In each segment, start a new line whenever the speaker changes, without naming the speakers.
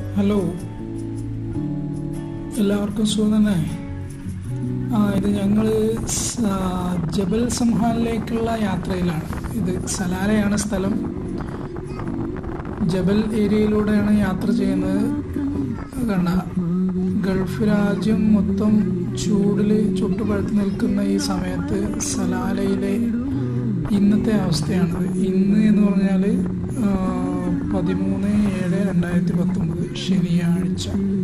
Hello എല്ലാവർക്കും സുഖം തന്നെ ആ ഇത് ഞങ്ങൾ ജബൽ സംഹാനിലേക്കുള്ള യാത്രയിലാണ് ഇത് സലാലയാണ് സ്ഥലം ജബൽ ഏരിയയിലൂടെയാണ് യാത്ര ചെയ്യുന്നത് കണ്ട ഗൾഫ് രാജ്യം മൊത്തം ചൂടിൽ ചുട്ടുപഴുത്ത് നിൽക്കുന്ന ഈ സമയത്ത് സലാലയിലെ ഇന്നത്തെ അവസ്ഥയാണത് ഇന്ന് എന്ന് പറഞ്ഞാൽ പതിമൂന്ന് ഏഴ് രണ്ടായിരത്തി പത്തൊമ്പത് ശനിയാഴ്ച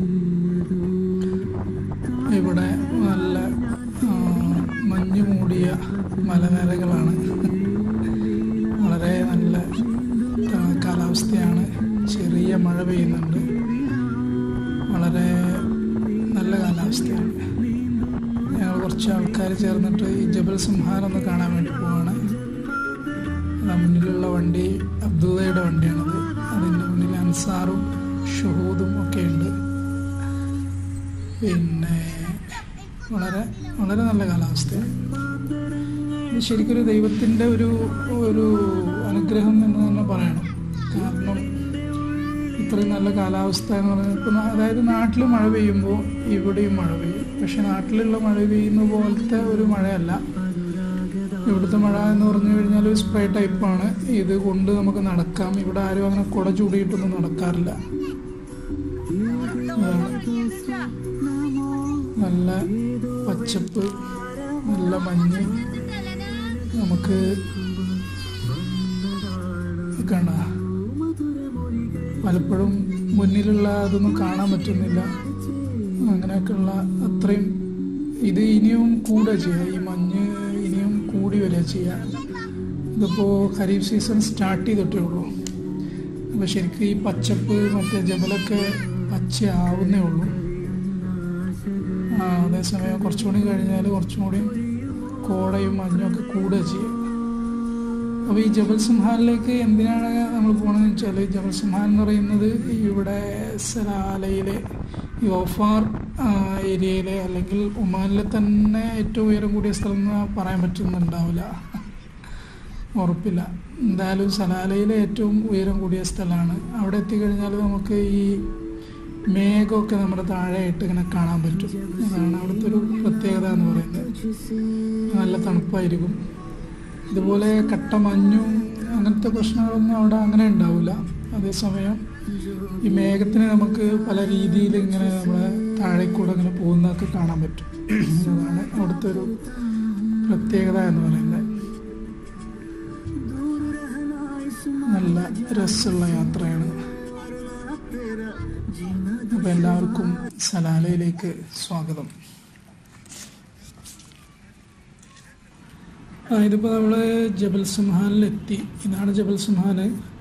ഇവിടെ നല്ല ആ, മഞ്ഞ് മൂടിയ മലനിരകളാണ് വളരെ നല്ല ആ, കാലാവസ്ഥയാണ് ചെറിയ മഴ പെയ്യുന്നുണ്ട് വളരെ നല്ല കാലാവസ്ഥയാണ് ഞങ്ങൾ കുറച്ച് ആൾക്കാർ ചേർന്നിട്ട് ഈ ജബൽ സംഹാരം ഒന്ന് കാണാൻ വേണ്ടി പോവാണ് അതാ മുന്നിലുള്ള വണ്ടി അബ്ദുള്ളയുടെ വണ്ടിയാണത് അതിൻ്റെ മുന്നിൽ അൻസാറും ഷുഹൂദും ഒക്കെ ഉണ്ട് പിന്നെ വളരെ വളരെ നല്ല കാലാവസ്ഥയാണ് ഇത് ശരിക്കൊരു ദൈവത്തിൻ്റെ ഒരു ഒരു അനുഗ്രഹം എന്ന് തന്നെ പറയണം കാരണം ഇത്രയും നല്ല കാലാവസ്ഥ എന്ന് പറയുന്നത് ഇപ്പം അതായത് നാട്ടിൽ മഴ പെയ്യുമ്പോൾ ഇവിടെയും മഴ പെയ്യും പക്ഷെ നാട്ടിലുള്ള മഴ പെയ്യുന്ന പോലത്തെ ഒരു മഴയല്ല ഇവിടുത്തെ മഴ എന്ന് പറഞ്ഞു കഴിഞ്ഞാൽ ഒരു സ്പ്രേ ടൈപ്പാണ് ഇത് കൊണ്ട് നമുക്ക് നടക്കാം ഇവിടെ ആരും അങ്ങനെ കുട ചൂടിയിട്ടൊന്നും നടക്കാറില്ല അതാണ്. നല്ല പച്ചപ്പ് നല്ല മഞ്ഞ് നമുക്ക് കാണാ പലപ്പോഴും മുന്നിലുള്ള അതൊന്നും കാണാൻ പറ്റുന്നില്ല അങ്ങനെയൊക്കെയുള്ള അത്രയും ഇത് ഇനിയും കൂടുക ചെയ്യുക ഈ മഞ്ഞ് ഇനിയും കൂടി വരിക ചെയ്യുക ഇതിപ്പോൾ ഖരീഫ് സീസൺ സ്റ്റാർട്ട് ചെയ്തിട്ടേ ഉള്ളൂ അപ്പോൾ ശരിക്കും ഈ പച്ചപ്പ് മറ്റേ ജബലൊക്കെ പച്ചയാവുന്നേ ഉള്ളൂ ആ, അതേസമയം കുറച്ചും കൂടി കഴിഞ്ഞാൽ കുറച്ചും കൂടി കോടയും മഞ്ഞും ഒക്കെ കൂടുക ചെയ്യുക അപ്പോൾ ഈ ജബൽ സിംഹാനിലേക്ക് എന്തിനാണ് നമ്മൾ പോകണമെന്ന് വെച്ചാൽ ജബൽ സിംഹാൻ എന്ന് പറയുന്നത് ഇവിടെ സലാലയിലെ ഈ ഓഫാർ ആ, ഏരിയയിലെ അല്ലെങ്കിൽ ഒമാനിലെ തന്നെ ഏറ്റവും ഉയരം കൂടിയ സ്ഥലം എന്ന് പറയാൻ പറ്റുന്നുണ്ടാവില്ല ഉറപ്പില്ല എന്തായാലും സലാലയിലെ ഏറ്റവും ഉയരം കൂടിയ സ്ഥലമാണ് അവിടെ എത്തിക്കഴിഞ്ഞാൽ നമുക്ക് ഈ മേഘമൊക്കെ നമ്മുടെ താഴെയായിട്ട് ഇങ്ങനെ കാണാൻ പറ്റും അതാണ് അവിടുത്തെ ഒരു പ്രത്യേകത എന്ന് പറയുന്നത് നല്ല തണുപ്പായിരിക്കും ഇതുപോലെ കട്ട മഞ്ഞും അങ്ങനത്തെ പ്രശ്നങ്ങളൊന്നും അവിടെ അങ്ങനെ ഉണ്ടാവില്ല അതേസമയം ഈ മേഘത്തിന് നമുക്ക് പല രീതിയിൽ ഇങ്ങനെ നമ്മളെ താഴെ കൂടെ ഇങ്ങനെ പോകുന്നതൊക്കെ കാണാൻ പറ്റും അതാണ് അവിടുത്തെ ഒരു പ്രത്യേകത എന്ന് പറയുന്നത് നല്ല രസമുള്ള യാത്രയാണ് അപ്പോൾ എല്ലാവർക്കും സലാലയിലേക്ക് സ്വാഗതം ആ ഇതിപ്പോൾ നമ്മൾ ജബൽ സിംഹാനിലെത്തി ഇതാണ് ജബൽ സിംഹാൻ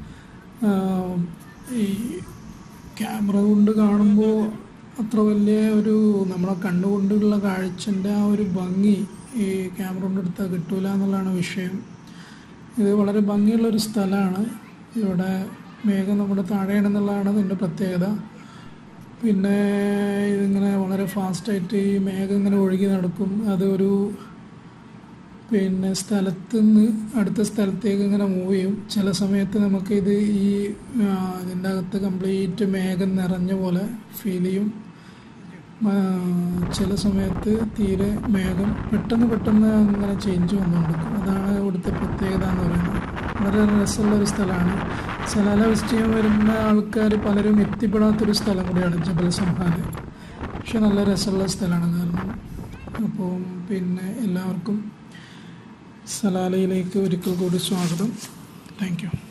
ഈ ക്യാമറ കൊണ്ട് കാണുമ്പോൾ അത്ര വലിയ ഒരു നമ്മളെ കണ്ണുകൊണ്ടുള്ള കാഴ്ചൻ്റെ ആ ഒരു ഭംഗി ഈ ക്യാമറ കൊണ്ട് എടുത്താൽ കിട്ടൂല എന്നുള്ളതാണ് വിഷയം ഇത് വളരെ ഭംഗിയുള്ളൊരു സ്ഥലമാണ് ഇവിടെ മേഘം നമ്മുടെ താഴെയാണെന്നുള്ളതാണ് ഇതിൻ്റെ പ്രത്യേകത പിന്നെ ഇതിങ്ങനെ വളരെ ഫാസ്റ്റായിട്ട് ഈ മേഘം ഇങ്ങനെ ഒഴുകി നടക്കും അതൊരു പിന്നെ സ്ഥലത്ത് നിന്ന് അടുത്ത സ്ഥലത്തേക്ക് ഇങ്ങനെ മൂവ് ചെയ്യും ചില സമയത്ത് നമുക്ക് ഇത് ഈ ആ, ഇതിൻ്റെ അകത്ത് കംപ്ലീറ്റ് മേഘം നിറഞ്ഞ പോലെ ഫീൽ ചെയ്യും ആ, ചില സമയത്ത് തീരെ മേഘം പെട്ടെന്ന് പെട്ടെന്ന് അങ്ങനെ ചേഞ്ച് വന്നുകൊണ്ടിരിക്കും അതാണ് ഇവിടുത്തെ പ്രത്യേകത എന്ന് പറയുന്നത് വളരെ രസമുള്ള ഒരു സ്ഥലമാണ് സലാല വിസിറ്റ് ചെയ്യാൻ വരുന്ന ആൾക്കാർ പലരും എത്തിപ്പെടാത്തൊരു സ്ഥലം കൂടിയാണ് ജബൽ സംഹാൻ പക്ഷെ നല്ല രസമുള്ള സ്ഥലമാണ് കാരണം അപ്പം പിന്നെ എല്ലാവർക്കും സലാലയിലേക്ക് ഒരിക്കൽ കൂടി സ്വാഗതം താങ്ക് യു